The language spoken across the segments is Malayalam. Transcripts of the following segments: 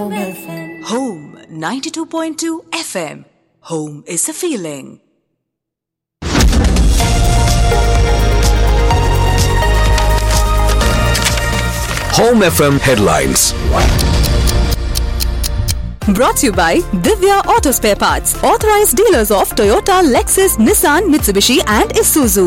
Home 92.2 FM. Home is a feeling. Home FM headlines. Brought to you by Divya Auto Spare Parts, authorized dealers of Toyota, Lexus, Nissan, Mitsubishi, and Isuzu.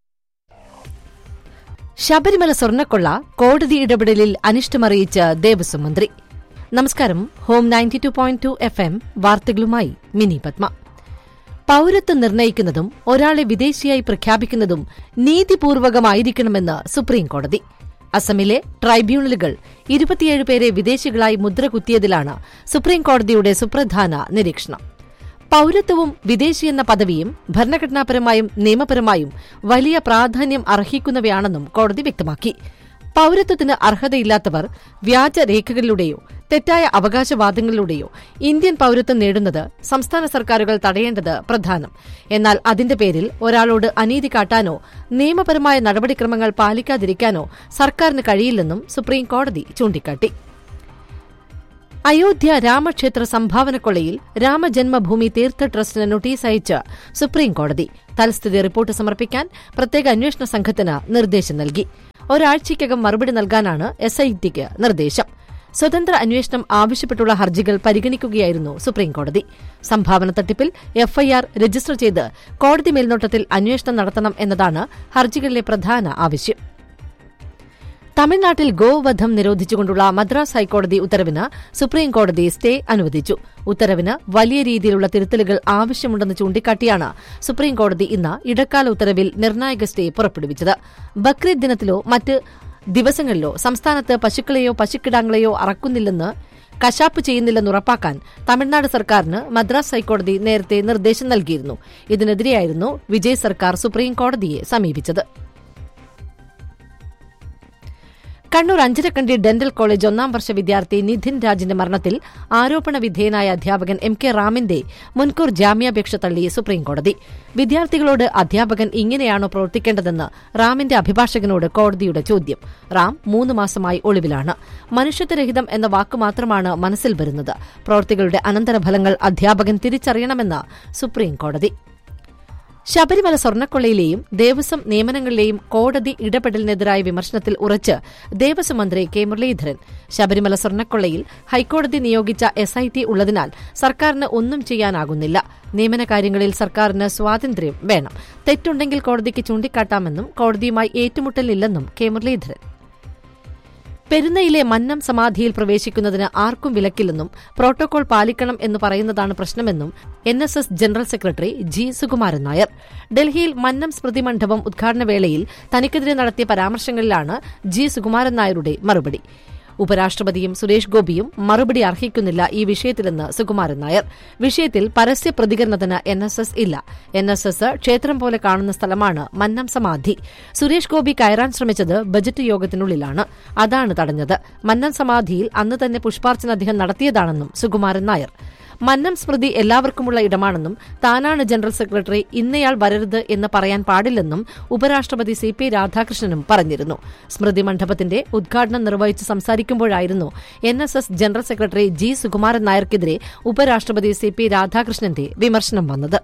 Sabarimala സ്വർണ്ണക്കൊള്ള കോടതി ഇടപെടലിൽ അനിഷ്ടമറിയിച്ച് ദേവസ്വം മന്ത്രി നമസ്കാരം home ninety two point two F M വാർത്തകളുമായി മിനി പത്മ പൌരത്വം നിർണയിക്കുന്നതും ഒരാളെ വിദേശിയായി പ്രഖ്യാപിക്കുന്നതും നീതിപൂർവകമായിരിക്കണമെന്ന് സുപ്രീം കോടതി അസമിലെ ട്രൈബ്യൂണലുകൾ ഇരുപത്തിയേഴ് പേരെ വിദേശികളായി മുദ്രകുത്തിയതിലാണ് സുപ്രീം കോടതിയുടെ സുപ്രധാന നിരീക്ഷണം പൌരത്വവും വിദേശിയെന്ന പദവിയും ഭരണഘടനാപരമായും നിയമപരമായും വലിയ പ്രാധാന്യം അർഹിക്കുന്നവയാണെന്നും കോടതി വ്യക്തമാക്കി പൌരത്വത്തിന് അർഹതയില്ലാത്തവർ വ്യാജരേഖകളിലൂടെയോ തെറ്റായ അവകാശവാദങ്ങളിലൂടെയോ ഇന്ത്യൻ പൌരത്വം നേടുന്നത് സംസ്ഥാന സർക്കാരുകൾ തടയേണ്ടത് പ്രധാനം എന്നാൽ അതിന്റെ പേരിൽ ഒരാളോട് അനീതി കാട്ടാനോ നിയമപരമായ നടപടിക്രമങ്ങൾ പാലിക്കാതിരിക്കാനോ സർക്കാരിന് കഴിയില്ലെന്നും സുപ്രീം കോടതി ചൂണ്ടിക്കാട്ടി അയോധ്യ രാമക്ഷേത്ര സംഭാവനക്കൊള്ളയിൽ രാമജന്മഭൂമി തീർത്ഥ ട്രസ്റ്റിന് നോട്ടീസ് അയച്ച് സുപ്രീം കോടതി തൽസ്ഥിതി റിപ്പോർട്ട് സമർപ്പിക്കാൻ പ്രത്യേക അന്വേഷണ സംഘത്തിന് നിർദ്ദേശം നൽകി ഒരാഴ്ചയ്ക്കകം മറുപടി നൽകാനാണ് എസ്ഐടിക്ക് നിർദ്ദേശം സ്വതന്ത്ര അന്വേഷണം ആവശ്യപ്പെട്ടുള്ള ഹർജികൾ പരിഗണിക്കുകയായിരുന്നു സുപ്രീംകോടതി സംഭാവന തട്ടിപ്പിൽ എഫ്ഐആർ രജിസ്റ്റർ ചെയ്ത് കോടതി മേൽനോട്ടത്തിൽ അന്വേഷണം നടത്തണം എന്നതാണ് ഹർജികളിലെ പ്രധാന ആവശ്യം തമിഴ്നാട്ടിൽ ഗോവധം നിരോധിച്ചുകൊണ്ടുള്ള മദ്രാസ് ഹൈക്കോടതി ഉത്തരവിന് സുപ്രീംകോടതി സ്റ്റേ അനുവദിച്ചു ഉത്തരവിന് വലിയ രീതിയിലുള്ള തിരുത്തലുകൾ ആവശ്യമുണ്ടെന്ന് ചൂണ്ടിക്കാട്ടിയാണ് സുപ്രീംകോടതി ഇന്ന് ഇടക്കാല ഉത്തരവിൽ നിർണായക സ്റ്റേ പുറപ്പെടുവിച്ചത് ബക്രീദ് ദിനത്തിലോ മറ്റ് ദിവസങ്ങളിലോ സംസ്ഥാനത്ത് പശുക്കളെയോ പശുക്കിടാങ്ങളെയോ അറക്കുന്നില്ലെന്ന് കശാപ്പ് ചെയ്യുന്നില്ലെന്ന് ഉറപ്പാക്കാൻ തമിഴ്നാട് സർക്കാരിന് മദ്രാസ് ഹൈക്കോടതി നേരത്തെ നിർദ്ദേശം നൽകിയിരുന്നു ഇതിനെതിരെയായിരുന്നു വിജയ് സർക്കാർ സുപ്രീംകോടതിയെ സമീപിച്ചത് കണ്ണൂർ അഞ്ചരക്കണ്ടി ഡെന്റൽ കോളേജ് ഒന്നാം വർഷ വിദ്യാർത്ഥി നിധിൻ രാജിന്റെ മരണത്തിൽ ആരോപണ വിധേയനായ അധ്യാപകൻ എം കെ റാമിന്റെ മുൻകൂർ ജാമ്യാപേക്ഷ തള്ളി സുപ്രീംകോടതി വിദ്യാർത്ഥികളോട് അധ്യാപകൻ ഇങ്ങനെയാണോ പ്രവർത്തിക്കേണ്ടതെന്ന് റാമിന്റെ അഭിഭാഷകനോട് കോടതിയുടെ ചോദ്യം റാം മൂന്ന് മാസമായി ഒളിവിലാണ് മനുഷ്യത്വരഹിതം എന്ന വാക്ക് മാത്രമാണ് മനസ്സിൽ വരുന്നത് പ്രവൃത്തികളുടെ അനന്തരഫലങ്ങൾ അധ്യാപകൻ തിരിച്ചറിയണമെന്ന് സുപ്രീംകോടതി ശബരിമല സ്വർണ്ണക്കൊള്ളയിലെയും ദേവസ്വം നിയമനങ്ങളിലെയും കോടതി ഇടപെടലിനെതിരായ വിമർശനത്തിൽ ഉറച്ച് ദേവസ്വം മന്ത്രി കെ മുരളീധരൻ ശബരിമല സ്വർണ്ണക്കൊള്ളയിൽ ഹൈക്കോടതി നിയോഗിച്ച എസ്ഐടി ഉള്ളതിനാൽ സർക്കാരിന് ഒന്നും ചെയ്യാനാകുന്നില്ല നിയമനകാര്യങ്ങളിൽ സർക്കാരിന് സ്വാതന്ത്ര്യം വേണം തെറ്റുണ്ടെങ്കിൽ കോടതിക്ക് ചൂണ്ടിക്കാട്ടാമെന്നും കോടതിയുമായി ഏറ്റുമുട്ടലില്ലെന്നും കെ മുരളീധരൻ പെരുന്നയിലെ മന്നം സമാധിയിൽ പ്രവേശിക്കുന്നതിന് ആർക്കും വിലക്കില്ലെന്നും പ്രോട്ടോകോൾ പാലിക്കണം എന്ന് പറയുന്നതാണ് പ്രശ്നമെന്നും N S S general secretary G Sukumaran Nair ഡൽഹിയിൽ മന്നം സ്മൃതി മണ്ഡപം ഉദ്ഘാടന വേളയിൽ തനിക്കെതിരെ നടത്തിയ പരാമർശങ്ങളിലാണ് ജി സുകുമാരൻ നായരുടെ മറുപടി ഉപരാഷ്ട്രപതിയും സുരേഷ് ഗോപിയും മറുപടി അർഹിക്കുന്നില്ല ഈ വിഷയത്തിലെന്ന് സുകുമാരൻ നായർ വിഷയത്തിൽ പരസ്യ പ്രതികരണത്തിന് എൻ എസ് എസ് ഇല്ല എൻ എസ് എസ് ക്ഷേത്രം പോലെ കാണുന്ന സ്ഥലമാണ് മന്നം സമാധി സുരേഷ് ഗോപി കയറാൻ ശ്രമിച്ചത് ബജറ്റ് യോഗത്തിനുള്ളിലാണ് അതാണ് തടഞ്ഞത് മന്നം സമാധിയിൽ അന്ന് തന്നെ പുഷ്പാർച്ചന അദ്ദേഹം നടത്തിയതാണെന്നും സുകുമാരൻ നായർ മന്നം സ്മൃതി എല്ലാവർക്കുമുള്ള ഇടമാണെന്നും താനാണ് ജനറൽ സെക്രട്ടറി ഇന്നയാൾ വരരുത് എന്ന് പറയാൻ പാടില്ലെന്നും ഉപരാഷ്ട്രപതി സി പി രാധാകൃഷ്ണനും പറഞ്ഞിരുന്നു സ്മൃതി മണ്ഡപത്തിന്റെ ഉദ്ഘാടനം നിർവഹിച്ച് സംസാരിക്കുമ്പോഴായിരുന്നു N S S general secretary G Sukumaran നായർക്കെതിരെ ഉപരാഷ്ട്രപതി സി പി രാധാകൃഷ്ണന്റെ വിമർശനം വന്നത്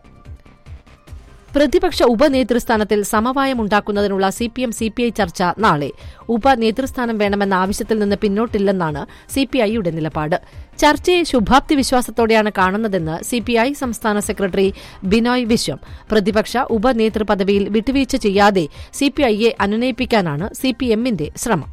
പ്രതിപക്ഷ ഉപനേതൃസ്ഥാനത്തിൽ സമവായമുണ്ടാക്കുന്നതിനുള്ള C P M C P I ചർച്ച നാളെ ഉപനേതൃസ്ഥാനം വേണമെന്ന ആവശ്യത്തിൽ നിന്ന് പിന്നോട്ടില്ലെന്നാണ് സി പി ഐയുടെ നിലപാട് ചർച്ചയെ ശുഭാപ്തി വിശ്വാസത്തോടെയാണ് കാണുന്നതെന്ന് സി പി ഐ സംസ്ഥാന സെക്രട്ടറി ബിനോയ് വിശ്വം പ്രതിപക്ഷ ഉപനേതൃ പദവിയിൽ വിട്ടുവീഴ്ച ചെയ്യാതെ സി പി ഐയെ അനുനയിപ്പിക്കാനാണ് സി പി എമ്മിന്റെ ശ്രമം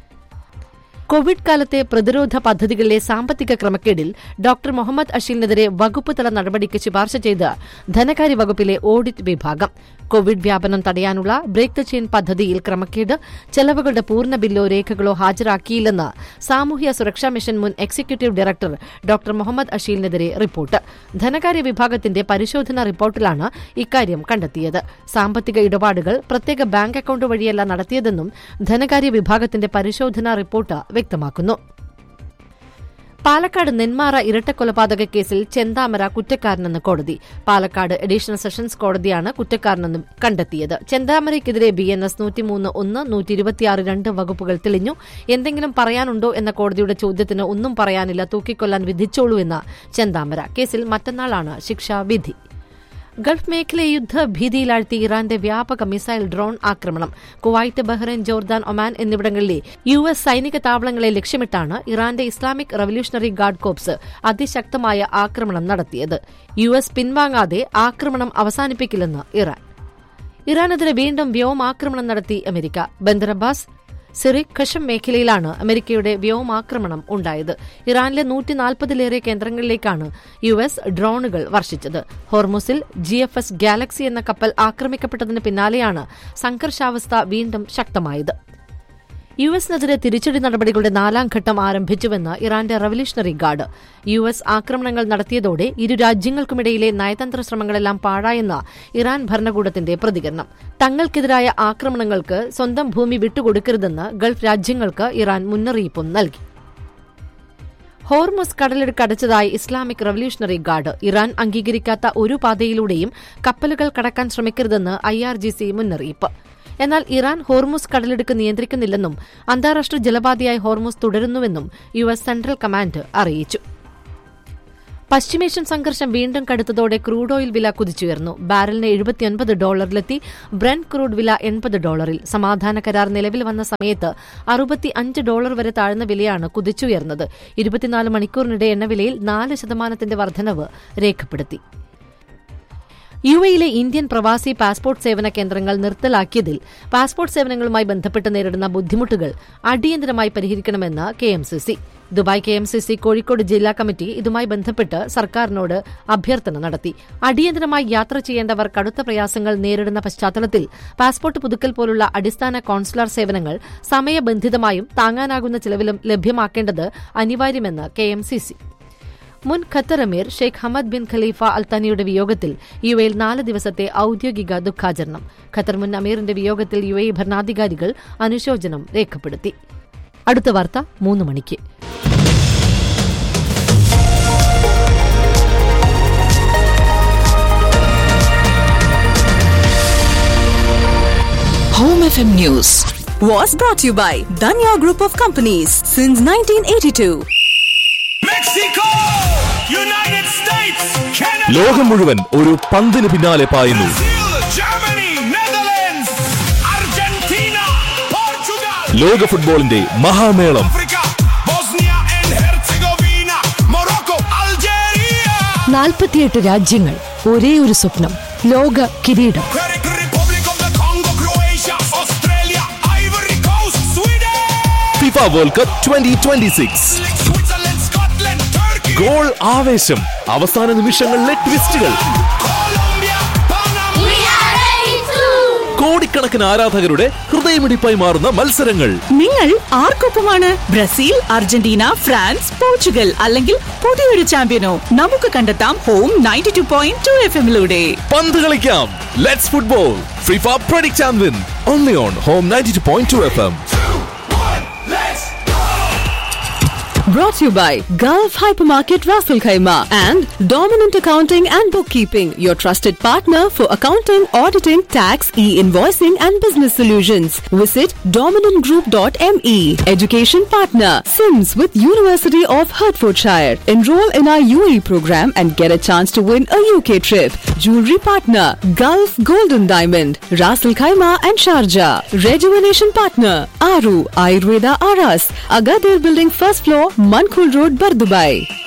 കോവിഡ് കാലത്തെ പ്രതിരോധ പദ്ധതികളിലെ സാമ്പത്തിക ക്രമക്കേടിൽ ഡോക്ടർ മുഹമ്മദ് അഷീലിനെതിരെ വകുപ്പ് തല നടപടിക്ക് ശുപാർശ ചെയ്ത് ധനകാര്യ വകുപ്പിലെ ഓഡിറ്റ് വിഭാഗം കോവിഡ് വ്യാപനം തടയാനുള്ള ബ്രേക്ക് ദ ചെയിൻ പദ്ധതിയിൽ ക്രമക്കേട് ചെലവുകളുടെ പൂർണ്ണ ബില്ലോ രേഖകളോ ഹാജരാക്കിയില്ലെന്ന് സാമൂഹ്യ സുരക്ഷാ മിഷൻ മുൻ എക്സിക്യൂട്ടീവ് ഡയറക്ടർ ഡോക്ടർ മുഹമ്മദ് അഷീലിനെതിരെ റിപ്പോർട്ട് ധനകാര്യ വിഭാഗത്തിന്റെ പരിശോധനാ റിപ്പോർട്ടിലാണ് ഇക്കാര്യം കണ്ടെത്തിയത് സാമ്പത്തിക ഇടപാടുകൾ പ്രത്യേക ബാങ്ക് അക്കൌണ്ട് വഴിയല്ല നടത്തിയതെന്നും ധനകാര്യ വിഭാഗത്തിന്റെ പരിശോധനാ റിപ്പോർട്ട് വ്യക്തമാക്കുന്നു പാലക്കാട് നെന്മാറ ഇരട്ടക്കൊലപാതക കേസിൽ ചെന്താമര കുറ്റക്കാരനെന്ന് കോടതി പാലക്കാട് അഡീഷണൽ സെഷൻസ് കോടതിയാണ് കുറ്റക്കാരനെന്ന് കണ്ടെത്തിയത് ചെന്താമരയ്ക്കെതിരെ ബി എൻ എസ് നൂറ്റിമൂന്ന് ഒന്ന് നൂറ്റി ഇരുപത്തിയാറ് രണ്ട് വകുപ്പുകൾ തെളിഞ്ഞു എന്തെങ്കിലും പറയാനുണ്ടോ എന്ന കോടതിയുടെ ചോദ്യത്തിന് ഒന്നും പറയാനില്ല തൂക്കിക്കൊല്ലാൻ വിധിച്ചോളൂ എന്ന ചെന്താമര കേസിൽ മറ്റന്നാളാണ് ശിക്ഷാവിധി ഗൾഫ് മേഖലയെ യുദ്ധഭീതിയിലാഴ്ത്തി ഇറാന്റെ വ്യാപക മിസൈൽ ഡ്രോൺ ആക്രമണം കുവൈറ്റ് ബഹ്റൈൻ ജോർദാൻ ഒമാൻ എന്നിവിടങ്ങളിലെ യു എസ് സൈനിക താവളങ്ങളെ ലക്ഷ്യമിട്ടാണ് ഇറാന്റെ ഇസ്ലാമിക് റവല്യൂഷണറി ഗാർഡ് കോപ്സ് അതിശക്തമായ ആക്രമണം നടത്തിയത് യു എസ് പിൻവാങ്ങാതെ ആക്രമണം അവസാനിപ്പിക്കില്ലെന്ന് ഇറാൻ ഇറാനെതിരെ വീണ്ടും വ്യോമാക്രമണം നടത്തി America Bandar Abbas Sirik Qeshm മേഖലയിലാണ് അമേരിക്കയുടെ വ്യോമാക്രമണം ഉണ്ടായത് ഇറാനിലെ നൂറ്റി നാൽപ്പതിലേറെ കേന്ദ്രങ്ങളിലേക്കാണ് യു എസ് ഡ്രോണുകൾ വർഷിച്ചത് ഹോർമുസിൽ ജി എഫ് എസ് ഗാലക്സി എന്ന കപ്പൽ ആക്രമിക്കപ്പെട്ടതിന് പിന്നാലെയാണ് സംഘർഷാവസ്ഥ വീണ്ടും ശക്തമായത് യു എസിനെതിരെ തിരിച്ചടി നടപടികളുടെ നാലാം ഘട്ടം ആരംഭിച്ചുവെന്ന് ഇറാന്റെ റവല്യൂഷണറി ഗാർഡ് യു എസ് ആക്രമണങ്ങൾ നടത്തിയതോടെ ഇരു രാജ്യങ്ങൾക്കുമിടയിലെ നയതന്ത്ര ശ്രമങ്ങളെല്ലാം പാഴായെന്ന ഇറാൻ ഭരണകൂടത്തിന്റെ പ്രതികരണം തങ്ങൾക്കെതിരായ ആക്രമണങ്ങൾക്ക് സ്വന്തം ഭൂമി വിട്ടുകൊടുക്കരുതെന്ന് ഗൾഫ് രാജ്യങ്ങൾക്ക് ഇറാൻ മുന്നറിയിപ്പും നൽകി ഹോർമസ് കടലിടുക്ക് അടച്ചതായി ഇസ്ലാമിക് റവല്യൂഷണറി ഗാർഡ് ഇറാൻ അംഗീകരിക്കാത്ത ഒരു പാതയിലൂടെയും കപ്പലുകൾ കടക്കാൻ ശ്രമിക്കരുതെന്ന് ഐ ആർ ജി സി മുന്നറിയിപ്പ് എന്നാൽ ഇറാൻ ഹോർമുസ് കടലിടുക്ക് നിയന്ത്രിക്കുന്നില്ലെന്നും അന്താരാഷ്ട്ര ജലപാതയായി ഹോർമുസ് തുടരുന്നുവെന്നും യു എസ് സെൻട്രൽ കമാൻഡ് അറിയിച്ചു പശ്ചിമേഷ്യൻ സംഘർഷം വീണ്ടും കടുത്തതോടെ ക്രൂഡ് ഓയിൽ വില കുതിച്ചുയർന്നു ബാരലിന് എഴുപത്തിയൊൻപത് ഡോളറിലെത്തി ബ്രൻ ക്രൂഡ് വില എൺപത് ഡോളറിൽ സമാധാന കരാർ നിലവിൽ വന്ന സമയത്ത് അറുപത്തി അഞ്ച് ഡോളർ വരെ താഴ്ന്ന വിലയാണ് കുതിച്ചുയർന്നത് ഇരുപത്തിനാല് മണിക്കൂറിനിടെ എണ്ണവിലയിൽ നാല് ശതമാനത്തിന്റെ വർധനവ് രേഖപ്പെടുത്തി യു എയിലെ ഇന്ത്യൻ പ്രവാസി പാസ്പോർട്ട് സേവന കേന്ദ്രങ്ങൾ നിർത്തലാക്കിയതിൽ പാസ്പോർട്ട് സേവനങ്ങളുമായി ബന്ധപ്പെട്ട് നേരിടുന്ന ബുദ്ധിമുട്ടുകൾ അടിയന്തരമായി പരിഹരിക്കണമെന്ന് K M C C Dubai K M C C Kozhikode ജില്ലാ കമ്മിറ്റി ഇതുമായി ബന്ധപ്പെട്ട് സർക്കാരിനോട് അഭ്യർത്ഥന നടത്തി അടിയന്തരമായി യാത്ര ചെയ്യേണ്ടവർ കടുത്ത പ്രയാസങ്ങൾ നേരിടുന്ന പശ്ചാത്തലത്തിൽ പാസ്പോർട്ട് പുതുക്കൽ പോലുള്ള അടിസ്ഥാന കോൺസുലർ സേവനങ്ങൾ സമയബന്ധിതമായും താങ്ങാനാകുന്ന ചിലവിലും ലഭ്യമാക്കേണ്ടത് അനിവാര്യമെന്ന് കെ എം സി സി മുൻ ഖത്തർ അമീർ ഷെയ്ഖ് ഹമദ് ബിൻ ഖലീഫ അൽത്തനിയുടെ വിയോഗത്തിൽ യു എയിൽ നാല് ദിവസത്തെ ഔദ്യോഗിക ദുഃഖാചരണം ഖത്തർ മുൻ അമീറിന്റെ വിയോഗത്തിൽ യു എ ഭരണാധികാരികൾ അനുശോചനം രേഖപ്പെടുത്തി അടുത്ത വാർത്ത മൂന്ന് മണിക്ക് Home FM News was brought to you by Danya Group of Companies since 1982. Mexico! United States! Canada! ലോകം മുഴുവൻ ഒരു പന്തിന് പിന്നാലെ പായുന്നു Brazil! Germany! Netherlands! Argentina! Portugal! ലോക ഫുട്ബോളിന്റെ മഹാമേളം Africa! Bosnia and Herzegovina! Morocco! Algeria! നാൽപ്പത്തിയെട്ട് രാജ്യങ്ങൾ ഒരേ ഒരു സ്വപ്നം ലോക കിരീടം Republic of the Congo! Croatia! Australia! Ivory Coast! Sweden! FIFA world cup twenty twenty six Switzerland! Scotland! Turkey! Goal ആവേശം അവസാന നിമിഷങ്ങളിലെ ട്വിസ്റ്റുകൾ Colombia! Panama! കോടിക്കണക്കിന് ആരാധകരുടെ ഹൃദയമിടിപ്പായി മാറുന്ന മത്സരങ്ങൾ നിങ്ങൾ ആർക്കൊപ്പമാണ് ബ്രസീൽ അർജന്റീന ഫ്രാൻസ് പോർച്ചുഗൽ അല്ലെങ്കിൽ പുതിയൊരു ചാമ്പ്യനോ നമുക്ക് കണ്ടെത്താം home ninety two point two F എമ്മിലൂടെ പന്ത് കളിക്കാം let's football FIFA predict and win only on home ninety two point two F M Brought to you by Gulf Hypermarket Raffle Khaima and Dominant Accounting and Bookkeeping, your trusted partner for accounting, auditing, tax, e-invoicing and business solutions. Visit dominantgroup.me. Education partner, Sims with University of Hertfordshire. Enroll in our UAE program and get a chance to win a UK trip. Jewelry partner, Gulf Golden Diamond, Raffle Khaima and Sharjah. Rejuvenation partner, Aru Ayurveda Aras, Agadir Building first floor, Mankul Road, Bardubai.